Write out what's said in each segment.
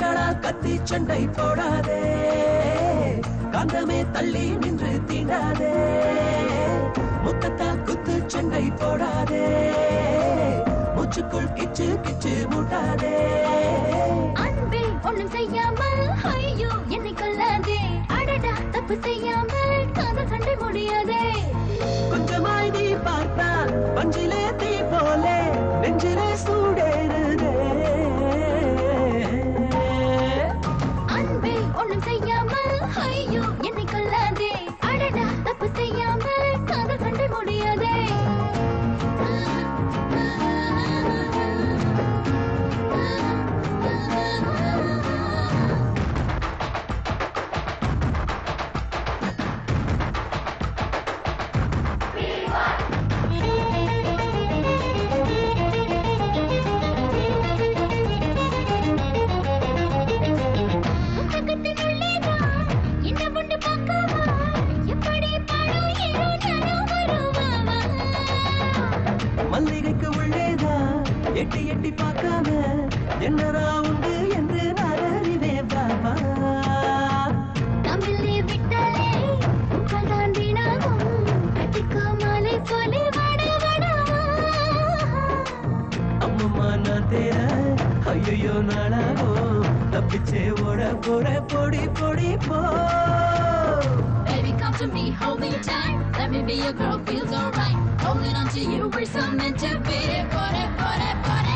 அடடா கத்தி சண்டை போடாதே காந்தமே தள்ளி நின்று தீண்டாதே முத்தத்தா குத்து சண்டை போடாதே மூச்சுக்குள் கிச்சு கிச்சு மூட்டாதே அன்பே ஒண்ணும் செய்யாமல் ஐயோ என்னை கொல்லாதே அடடா தப்பு செய்யாமல் காதல் சண்டை முடியாதே கொஞ்சமாய் நீ பார்த்தால் பஞ்சிலே தீ போலே நெஞ்சிலே சூடேறுதே அன்பே ஒண்ணும் செய்யாமல் ஐயோ என்னை கொல்லாதே அடடா தப்பு செய்யாமல் காதல் சண்டை முடியாதே புத்தகத்தின் உள்ளேதான் என்ன உண்டு பார்க்கவா? எப்படி படம் ஏறோ நானோ வருவாவா? மல்லிகைக்கு உள்ளேதான் எட்டி எட்டி பார்க்காம என்னடா உண்டு என்று நான் அறிவேன் பாபா தமிழே விட்டாலே உங்கள் தான் வீணாகும். கட்டிக்காமலே போலே வாட வாடவா. அம்மம்மா நான் தேர ஐயோ நாளாகும் தப்பிச்சே ஓட போட பொடி பொடி போ Baby, come to me, hold me tight. Let me be your girl, feels alright. Holding on to you, we're so meant to be. Body, body, body.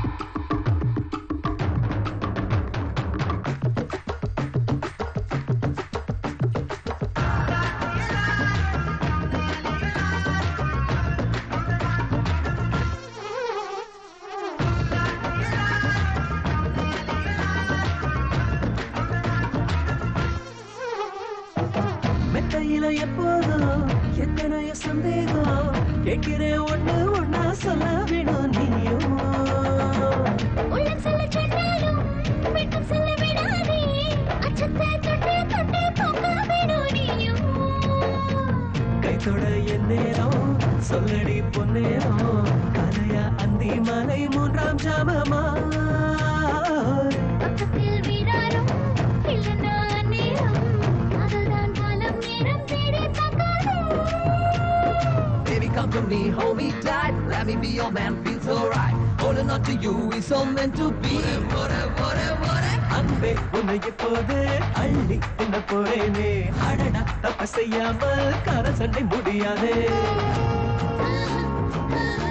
மெத்தையில எப்போதும் எத்தனையோ சந்தேகம் கேட்கிறேன் ஒண்ணு ஒண்ணா சொல்ல வேணும் நீயும் உள்ளம் சொல்ல சொன்னாலும் வெட்கம் சொல்ல விடாதே. அச்சத்தை தொட்டு தொட்டு போக்க வேணும் நீயும். கைத்தொட என் நேரம் சொல்லடி பொன்னேரம் கலையா அந்தி மலை மூன்றாம் ஜாமமா பக்கத்தில் வீராரும் இல்லைன்னா நேரம். காதல்தான் காலம் நேரம் தேடி பார்க்காதே. Baby, come to me, hold me tight. Let me be your man, feels alright. Holding on to you is all meant to be. அன்பே உன்னை இப்போது அள்ளி என்ன போறேனே அடடா தப்ப செய்யாமல் கர சண்டை முடியாதே ஆ, ஆ,